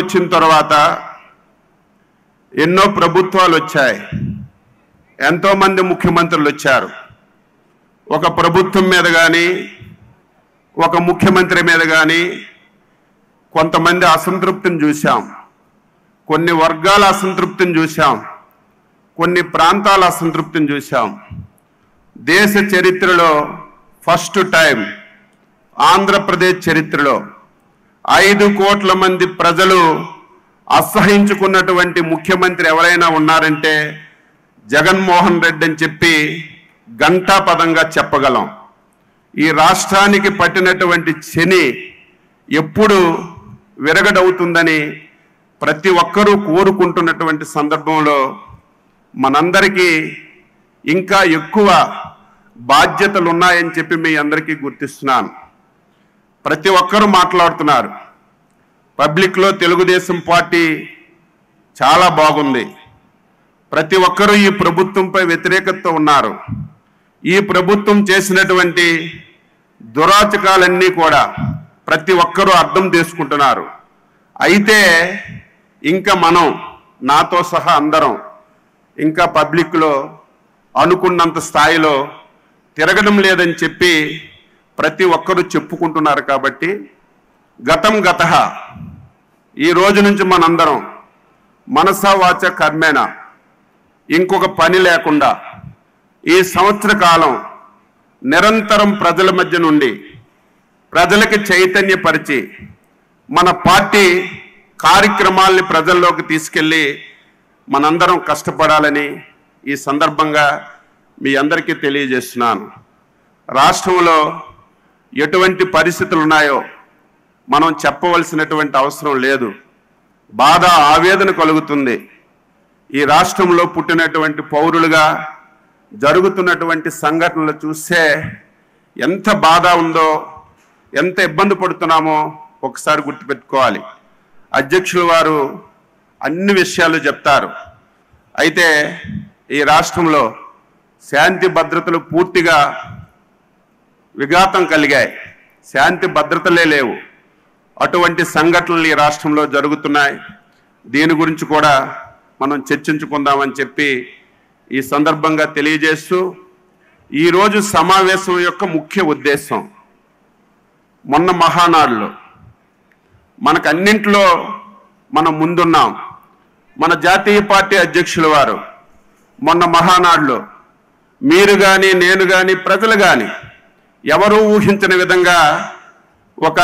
వచ్చిన తర్వాత ఎన్నో ప్రభుత్వాలు వచ్చాయి ఎంతోమంది ముఖ్యమంత్రులు వచ్చారు ఒక ప్రభుత్వం మీద కానీ ఒక ముఖ్యమంత్రి మీద కానీ కొంతమంది అసంతృప్తిని చూశాం కొన్ని వర్గాల అసంతృప్తిని చూశాం కొన్ని ప్రాంతాల అసంతృప్తిని చూశాం దేశ చరిత్రలో ఫస్ట్ టైం ఆంధ్రప్రదేశ్ చరిత్రలో ఐదు కోట్ల మంది ప్రజలు అసహించుకున్నటువంటి ముఖ్యమంత్రి ఎవరైనా ఉన్నారంటే జగన్మోహన్ రెడ్డి అని చెప్పి ఘంటాపదంగా చెప్పగలం ఈ రాష్ట్రానికి పట్టినటువంటి శని ఎప్పుడు విరగడవుతుందని ప్రతి ఒక్కరూ కోరుకుంటున్నటువంటి సందర్భంలో మనందరికీ ఇంకా ఎక్కువ బాధ్యతలు ఉన్నాయని చెప్పి మీ అందరికీ గుర్తిస్తున్నాను ప్రతి ఒక్కరూ మాట్లాడుతున్నారు పబ్లిక్లో తెలుగుదేశం పార్టీ చాలా బాగుంది ప్రతి ఒక్కరూ ఈ ప్రభుత్వంపై వ్యతిరేకతతో ఉన్నారు ఈ ప్రభుత్వం చేసినటువంటి దురాచకాలన్నీ కూడా ప్రతి ఒక్కరూ అర్థం చేసుకుంటున్నారు అయితే ఇంకా మనం నాతో సహా అందరం ఇంకా పబ్లిక్లో అనుకున్నంత స్థాయిలో తిరగడం లేదని చెప్పి ప్రతి ఒక్కరూ చెప్పుకుంటున్నారు కాబట్టి గతం గత ఈ రోజు నుంచి మనందరం మనసా వాచ కర్మేణ ఇంకొక పని లేకుండా ఈ సంవత్సర కాలం నిరంతరం ప్రజల మధ్య నుండి ప్రజలకి చైతన్యపరిచి మన పార్టీ కార్యక్రమాల్ని ప్రజల్లోకి తీసుకెళ్ళి మనందరం కష్టపడాలని ఈ సందర్భంగా మీ అందరికీ తెలియజేస్తున్నాను రాష్ట్రంలో ఎటువంటి పరిస్థితులు ఉన్నాయో మనం చెప్పవలసినటువంటి అవసరం లేదు బాధ ఆవేదన కలుగుతుంది ఈ రాష్ట్రంలో పుట్టినటువంటి పౌరులుగా జరుగుతున్నటువంటి సంఘటనలు చూస్తే ఎంత బాధ ఉందో ఎంత ఇబ్బంది పడుతున్నామో ఒకసారి గుర్తుపెట్టుకోవాలి అధ్యక్షులు వారు అన్ని విషయాలు చెప్తారు అయితే ఈ రాష్ట్రంలో శాంతి భద్రతలు పూర్తిగా విఘాతం కలిగాయి శాంతి భద్రతలే లేవు అటువంటి సంఘటనలు ఈ రాష్ట్రంలో జరుగుతున్నాయి దీని గురించి కూడా మనం చర్చించుకుందామని చెప్పి ఈ సందర్భంగా తెలియజేస్తూ ఈరోజు సమావేశం యొక్క ముఖ్య ఉద్దేశం మొన్న మహానాడులో మనకు అన్నింటిలో మనం ముందున్నాం మన జాతీయ పార్టీ అధ్యక్షుల వారు మొన్న మహానాడులో మీరు కానీ నేను కానీ ప్రజలు కానీ ఎవరూ ఊహించని విధంగా ఒక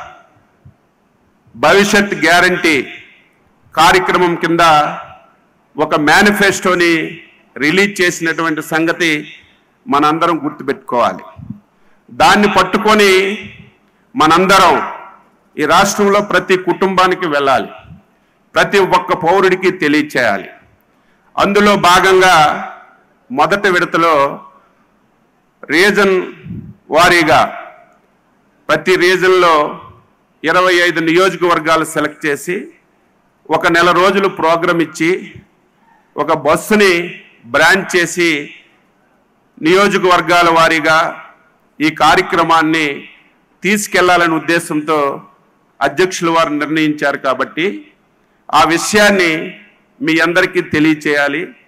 భవిష్యత్ గ్యారంటీ కార్యక్రమం కింద ఒక మేనిఫెస్టోని రిలీజ్ చేసినటువంటి సంగతి మనందరం గుర్తుపెట్టుకోవాలి దాన్ని పట్టుకొని మనందరం ఈ రాష్ట్రంలో ప్రతి కుటుంబానికి వెళ్ళాలి ప్రతి ఒక్క పౌరుడికి తెలియచేయాలి అందులో భాగంగా మొదటి విడతలో రీజన్ వారీగా ప్రతి రీజన్లో ఇరవై ఐదు నియోజకవర్గాలు సెలెక్ట్ చేసి ఒక నెల రోజులు ప్రోగ్రాం ఇచ్చి ఒక బస్సుని బ్రాంచ్ చేసి నియోజకవర్గాల వారీగా ఈ కార్యక్రమాన్ని తీసుకెళ్లాలనే ఉద్దేశంతో అధ్యక్షుల వారు నిర్ణయించారు కాబట్టి ఆ విషయాన్ని మీ అందరికీ తెలియచేయాలి